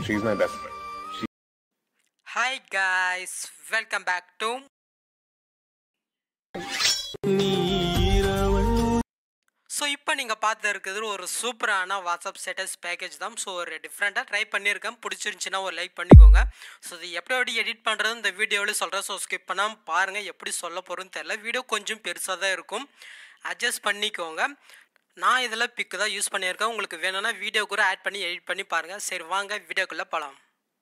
She's my best friend. She hi guys welcome back to so இப்போ நீங்கள் பார்த்து இருக்கிறது ஒரு சூப்பரான வாட்ஸ்அப் ஸ்டேட்டஸ் பேக்கேஜ் தான் ஸோ ஒரு டிஃப்ரெண்ட்டாக ட்ரை பண்ணியிருக்கேன் பிடிச்சிருந்துச்சின்னா ஒரு லைக் பண்ணிக்கோங்க ஸோ இது எப்படி எப்படி எடிட் பண்ணுறது இந்த வீடியோவில் சொல்கிறேன் ஸோ ஸ்கிப் பண்ணாமல் பாருங்கள் எப்படி சொல்ல போகிறோன்னு தெரில வீடியோ கொஞ்சம் பெருசாக தான் இருக்கும் அட்ஜஸ்ட் பண்ணிக்கோங்க நான் இதில் பிக்கு தான் யூஸ் பண்ணியிருக்கேன் உங்களுக்கு வேணும்னா வீடியோ கூட ஆட் பண்ணி எடிட் பண்ணி பாருங்கள் சரி வாங்க வீடியோக்குள்ளே போகலாம்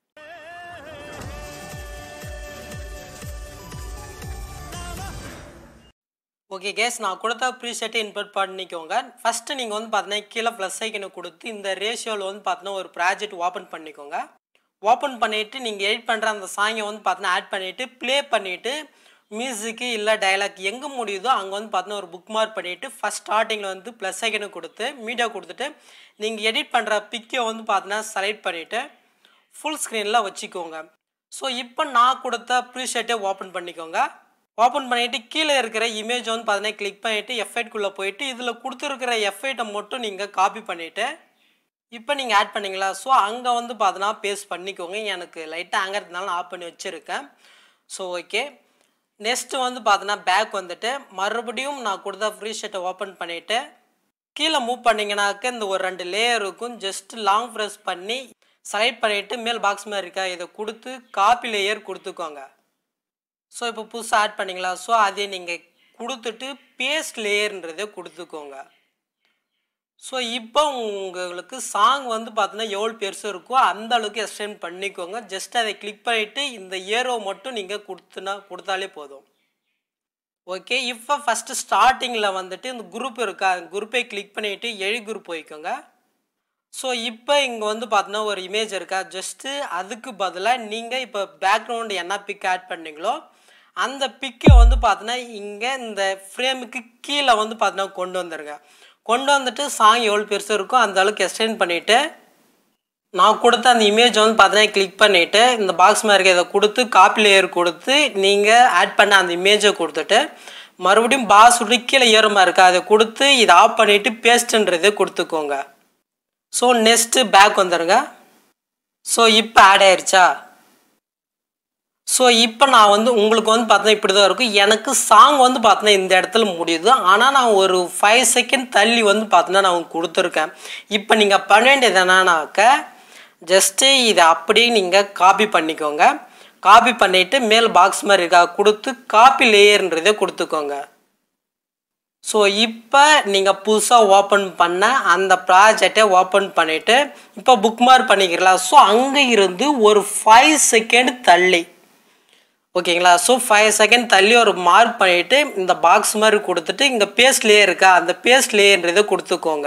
ஓகே கேஸ் நான் கொடுத்த ப்ரீசெட்டை இன்புட் பண்ணிக்கோங்க ஃபஸ்ட்டு நீங்கள் வந்து பார்த்தீங்கன்னா கீழே ப்ளஸ் ஐக்கனை கொடுத்து இந்த ரேஷியோவில் வந்து பார்த்தீங்கன்னா ஒரு ப்ராஜெக்ட் ஓப்பன் பண்ணிக்கோங்க ஓப்பன் பண்ணிவிட்டு நீங்கள் எடிட் பண்ணுற அந்த சாங்கை வந்து பார்த்தீங்கன்னா ஆட் பண்ணிவிட்டு ப்ளே பண்ணிவிட்டு மியூசிக்கு இல்லை டைலாக் எங்கே முடியுதோ அங்கே வந்து பார்த்தீங்கன்னா ஒரு புக் மார்க் பண்ணிவிட்டு ஃபஸ்ட் ஸ்டார்டிங்கில் வந்து ப்ளஸ் ஐக்கனை கொடுத்து மீடியா கொடுத்துட்டு நீங்கள் எடிட் பண்ணுற பிக்கை வந்து பார்த்தீங்கன்னா செலக்ட் பண்ணிவிட்டு ஃபுல் ஸ்க்ரீனில் வச்சுக்கோங்க ஸோ இப்போ நான் கொடுத்த ப்ரீஷர்ட்டை ஓப்பன் பண்ணிக்கோங்க ஓப்பன் பண்ணிவிட்டு கீழே இருக்கிற இமேஜ் வந்து பார்த்தீங்கன்னா கிளிக் பண்ணிவிட்டு எஃபெக்ட்குள்ளே போயிட்டு இதில் கொடுத்துருக்கிற எஃபெக்டை மட்டும் நீங்கள் காப்பி பண்ணிவிட்டு இப்போ நீங்கள் ஆட் பண்ணீங்களா ஸோ அங்கே வந்து பார்த்தீங்கன்னா பேஸ்ட் பண்ணிக்கோங்க எனக்கு லைட்டாக ஆங்கிறதுனால ஆஃப் பண்ணி வச்சுருக்கேன் ஸோ ஓகே நெக்ஸ்ட்டு வந்து பார்த்தீங்கன்னா பேக் வந்துட்டு மறுபடியும் நான் கொடுத்த ஃப்ரீ ஷர்ட்டை ஓப்பன் பண்ணிவிட்டு கீழே மூவ் பண்ணிங்கனாக்க இந்த ஒரு ரெண்டு லேயர் இருக்கும் ஜஸ்ட் லாங் ப்ரெஸ் பண்ணி செலக்ட் பண்ணிவிட்டு மேல் பாக்ஸ் மாதிரி இருக்கா இதை கொடுத்து காப்பி லேயர் கொடுத்துக்கோங்க ஸோ இப்போ புதுசாக ஆட் பண்ணிங்களா ஸோ அதை நீங்கள் கொடுத்துட்டு பேஸ்ட் லேயர்ன்றதை கொடுத்துக்கோங்க ஸோ இப்போ உங்களுக்கு சாங் வந்து பார்த்தீங்கன்னா எவ்வளோ பெருசு இருக்கோ அந்த அளவுக்கு எக்ஸ்டெண்ட் பண்ணிக்கோங்க ஜஸ்ட் அதை கிளிக் பண்ணிவிட்டு இந்த ஏரோ மட்டும் நீங்கள் கொடுத்துனா கொடுத்தாலே போதும் ஓகே இப்போ ஃபஸ்ட்டு ஸ்டார்டிங்கில் வந்துட்டு இந்த குரூப் இருக்கா அந்த குரூப்பை கிளிக் பண்ணிவிட்டு எழு குரூப் போய்க்கோங்க ஸோ இப்போ இங்கே வந்து பார்த்தீங்கன்னா ஒரு இமேஜ் இருக்கா ஜஸ்ட்டு அதுக்கு பதிலாக நீங்கள் இப்போ பேக்ரவுண்டு என்ன பிக் ஆட் பண்ணீங்களோ அந்த பிக்கை வந்து பார்த்தீங்கன்னா இங்கே இந்த ஃப்ரேமுக்கு கீழே வந்து பார்த்தீங்கன்னா கொண்டு வந்துருங்க கொண்டு வந்துட்டு சாங் எவ்வளோ பெருசு இருக்கோ அந்த அளவுக்கு எக்ஸ்டெண்ட் பண்ணிவிட்டு நான் கொடுத்த அந்த இமேஜ் வந்து பார்த்தீங்கன்னா கிளிக் பண்ணிவிட்டு இந்த பாக்ஸ் மாதிரி இருக்க இதை கொடுத்து காப்பி லேயர் கொடுத்து நீங்கள் ஆட் பண்ண அந்த இமேஜை கொடுத்துட்டு மறுபடியும் பாஸ் விட்டு கீழே ஏறுமா இருக்கா அதை கொடுத்து இதை ஆஃப் பண்ணிவிட்டு பேஸ்ட்டுன்றதை கொடுத்துக்கோங்க ஸோ நெக்ஸ்ட்டு பேக் வந்துடுங்க ஸோ இப்போ ஆட் ஆயிடுச்சா ஸோ இப்போ நான் வந்து உங்களுக்கு வந்து பார்த்தீங்கன்னா இப்படி தான் இருக்கும் எனக்கு சாங் வந்து பார்த்தீங்கன்னா இந்த இடத்துல முடியுது ஆனால் நான் ஒரு ஃபைவ் செகண்ட் தள்ளி வந்து பார்த்தீங்கன்னா நான் உங்களுக்கு கொடுத்துருக்கேன் இப்போ நீங்கள் பண்ண வேண்டியது என்னன்னாக்க ஜஸ்ட்டு இதை அப்படியே நீங்கள் காப்பி பண்ணிக்கோங்க காப்பி பண்ணிவிட்டு மேல் பாக்ஸ் மாதிரி இருக்கா கொடுத்து காப்பி லேயர்ன்றதை கொடுத்துக்கோங்க ஸோ இப்போ நீங்கள் புதுசாக ஓப்பன் பண்ண அந்த ப்ராஜெக்டை ஓப்பன் பண்ணிவிட்டு இப்போ புக் மார்க் பண்ணிக்கிறலாம் ஸோ அங்கே இருந்து ஒரு ஃபைவ் செகண்ட் தள்ளி ஓகேங்களா ஸோ ஃபைவ் செகண்ட் தள்ளி ஒரு மார்க் பண்ணிவிட்டு இந்த பாக்ஸ் மாதிரி கொடுத்துட்டு இங்கே பேஸ்ட் லேயர் இருக்கா அந்த பேஸ்ட் லேயர்ன்றதை கொடுத்துக்கோங்க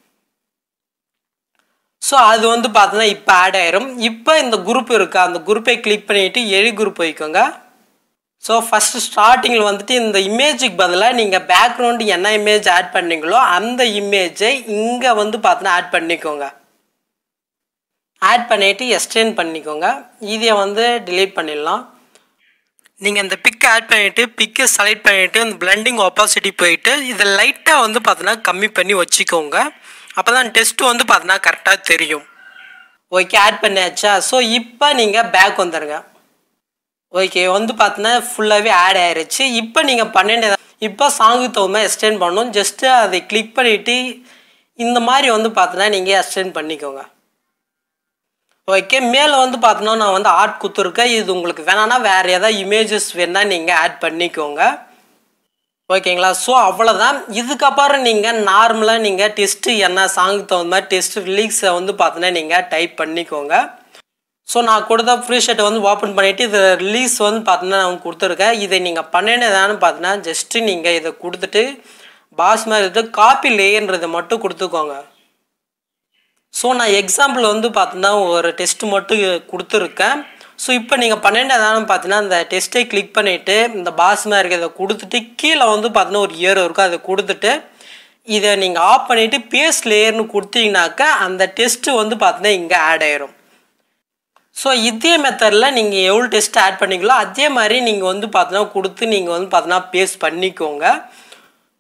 ஸோ அது வந்து பார்த்தீங்கன்னா இப்போ ஆட் ஆயிரும் இப்போ இந்த குரூப் இருக்கா அந்த குரூப்பை கிளிக் பண்ணிவிட்டு எழு குரூப் வைக்கோங்க ஸோ ஃபஸ்ட்டு ஸ்டார்டிங்கில் வந்துட்டு இந்த இமேஜுக்கு பதிலாக நீங்கள் பேக்ரவுண்டு என்ன இமேஜ் ஆட் பண்ணீங்களோ அந்த இமேஜை இங்கே வந்து பார்த்தீங்கன்னா ஆட் பண்ணிக்கோங்க ஆட் பண்ணிவிட்டு எக்ஸ்டெண்ட் பண்ணிக்கோங்க இதை வந்து டிலீட் பண்ணிடலாம் நீங்கள் இந்த பிக்கை ஆட் பண்ணிவிட்டு பிக்கை செலக்ட் பண்ணிவிட்டு இந்த பிளெண்டிங் ஆப்போசிட்டி போயிட்டு இதை லைட்டாக வந்து பார்த்தீங்கன்னா கம்மி பண்ணி வச்சுக்கோங்க அப்போ தான் டெஸ்ட்டு வந்து பார்த்தீங்கன்னா கரெக்டாக தெரியும் ஓகே ஆட் பண்ணியாச்சா ஸோ இப்போ நீங்கள் பேக் வந்துடுங்க ஓகே வந்து பார்த்தீங்கன்னா ஃபுல்லாகவே ஆட் ஆயிருச்சு இப்போ நீங்கள் பன்னெண்டு இப்போ சாங்குக்கு தகுந்த மாதிரி எக்ஸ்டெண்ட் பண்ணணும் ஜஸ்ட்டு அதை கிளிக் பண்ணிவிட்டு இந்த மாதிரி வந்து பார்த்தீங்கன்னா நீங்கள் எக்ஸ்டெண்ட் பண்ணிக்கோங்க ஓகே மேலே வந்து பார்த்தோன்னா நான் வந்து ஆர்ட் கொடுத்துருக்கேன் இது உங்களுக்கு வேணான்னா வேறு ஏதாவது இமேஜஸ் வேணால் நீங்கள் ஆட் பண்ணிக்கோங்க ஓகேங்களா ஸோ அவ்வளோதான் இதுக்கப்புறம் நீங்கள் நார்மலாக நீங்கள் டெஸ்ட்டு என்ன சாங்குக்கு தகுந்த மாதிரி டெஸ்ட் ரிலீக்ஸை வந்து பார்த்தீங்கன்னா நீங்கள் டைப் பண்ணிக்கோங்க ஸோ நான் கொடுத்த ஃப்ரீ ஷர்ட்டை வந்து ஓப்பன் பண்ணிவிட்டு இது ரிலீஸ் வந்து பார்த்தீங்கன்னா நான் கொடுத்துருக்கேன் இதை நீங்கள் பண்ணினதான்னு பார்த்தீங்கன்னா ஜஸ்ட்டு நீங்கள் இதை கொடுத்துட்டு பாஸ் மாதிரி இது காப்பி லேயர்ன்றதை மட்டும் கொடுத்துக்கோங்க ஸோ நான் எக்ஸாம்பிள் வந்து பார்த்தீங்கன்னா ஒரு டெஸ்ட் மட்டும் கொடுத்துருக்கேன் ஸோ இப்போ நீங்கள் பன்னெண்டாவது பார்த்தீங்கன்னா இந்த டெஸ்ட்டை கிளிக் பண்ணிவிட்டு இந்த பாஸ் மாதிரி இருக்கிறத கொடுத்துட்டு கீழே வந்து பார்த்தீங்கன்னா ஒரு ஏரோ இருக்கும் அதை கொடுத்துட்டு இதை நீங்கள் ஆஃப் பண்ணிவிட்டு பேஸ்ட் லேயர்னு கொடுத்தீங்கனாக்கா அந்த டெஸ்ட்டு வந்து பார்த்தீங்கன்னா இங்கே ஆட் ஆயிரும் ஸோ இதே மெத்தடில் நீங்கள் எவ்வளோ டெஸ்ட் ஆட் பண்ணிங்களோ அதே மாதிரி நீங்கள் வந்து பார்த்தீங்கன்னா கொடுத்து நீங்கள் வந்து பார்த்தீங்கன்னா பேஸ்ட் பண்ணிக்கோங்க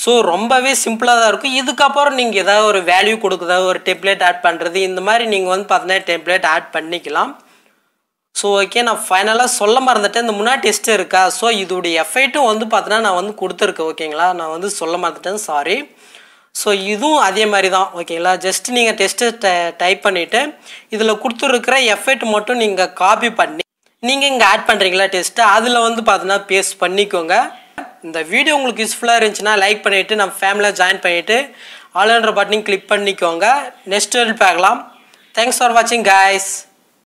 ஸோ ரொம்பவே சிம்பிளாக தான் இருக்கும் இதுக்கப்புறம் நீங்கள் ஏதாவது ஒரு வேல்யூ கொடுக்குதா ஒரு டெம்ப்ளேட் ஆட் பண்ணுறது இந்த மாதிரி நீங்கள் வந்து பார்த்தீங்கன்னா டெம்ப்ளேட் ஆட் பண்ணிக்கலாம் ஸோ ஓகே நான் ஃபைனலாக சொல்ல மறந்துட்டேன் இந்த முன்னாடி டெஸ்ட் இருக்கா ஸோ இதோடைய எஃபெக்ட்டும் வந்து பார்த்தீங்கன்னா நான் வந்து கொடுத்துருக்கேன் ஓகேங்களா நான் வந்து சொல்ல மறந்துட்டேன் சாரி ஸோ இதுவும் அதே மாதிரி தான் ஓகேங்களா ஜஸ்ட் நீங்கள் டெஸ்ட்டு டைப் பண்ணிவிட்டு இதில் கொடுத்துருக்கிற எஃபெக்ட் மட்டும் நீங்கள் காப்பி பண்ணி நீங்கள் இங்கே ஆட் பண்ணுறீங்களா டெஸ்ட்டு அதில் வந்து பார்த்தீங்கன்னா பேஸ்ட் பண்ணிக்கோங்க இந்த வீடியோ உங்களுக்கு யூஸ்ஃபுல்லாக இருந்துச்சுன்னா லைக் பண்ணிவிட்டு நம்ம ஃபேமிலியில் ஜாயின் பண்ணிவிட்டு ஆல்ன்ற பட்டனையும் கிளிக் பண்ணிக்கோங்க நெக்ஸ்ட் பார்க்கலாம் தேங்க்ஸ் ஃபார் வாட்சிங் guys